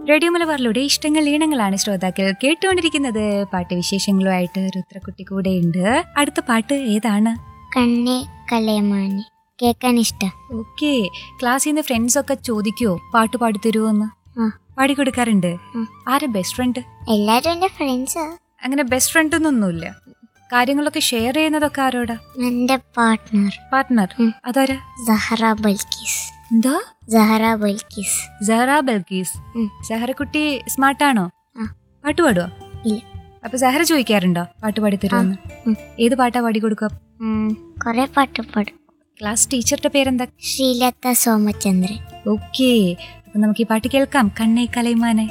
Radio മലബാറിലൂടെ ഇഷ്ടങ്ങൾ ഈണങ്ങളാണ് ശ്രോതാക്കൾ കേട്ടുകൊണ്ടിരിക്കുന്നത് പാട്ട് വിശേഷങ്ങളുമായിട്ട് രുദ്രക്കുട്ടി കൂടെയുണ്ട് അടുത്ത പാട്ട് ഏതാണ് കണ്ണേ കലയമാനെ കേൾക്കാൻ ഇഷ്ട ഓക്കെ ക്ലാസ്സിൽ നിന്ന് ഫ്രണ്ട്സ് ഒക്കെ ചോദിക്കുവോ പാട്ട് പാടിത്തരുമോന്ന് ആ. പാടിക്കൊടുക്കാറുണ്ട് ഉം. ആരാ ബെസ്റ്റ് ഫ്രണ്ട് എല്ലാരും എന്റെ ഫ്രണ്ട്സാ അങ്ങനെ ബെസ്റ്റ് ഫ്രണ്ട് ഒന്നൊന്നുമില്ല കാര്യങ്ങളൊക്കെ ഷെയർ ചെയ്യുന്നതൊക്കെ ആരോടാ എന്റെ പാർട്ട്ണർ പാർട്ട്ണർ ഉം. അതാരാ സഹറ ബൽക്കീസ് എന്താ സഹറ ബൽക്കീസ് സഹറ ബൽക്കീസ് ഉം. സഹറക്കുട്ടി സ്മാർട്ടാണോ ആ. പാട്ട് പാടുവോ ഇല്ല അപ്പൊ സഹറ ചോദിക്കാറുണ്ടോ പാട്ട് പാടിത്തരുമെന്ന് ഉം. ഏത് പാട്ടാ പാടി കൊടുക്കുക ഉം, കൊറേ പാട്ട് പാടും ക്ലാസ് ടീച്ചറുടെ പേരെന്താ ശ്രീലത സോമചന്ദ്രൻ ഓക്കെ അപ്പൊ നമുക്ക് ഈ പാട്ട് കേൾക്കാം കണ്ണേ കലൈമാനെ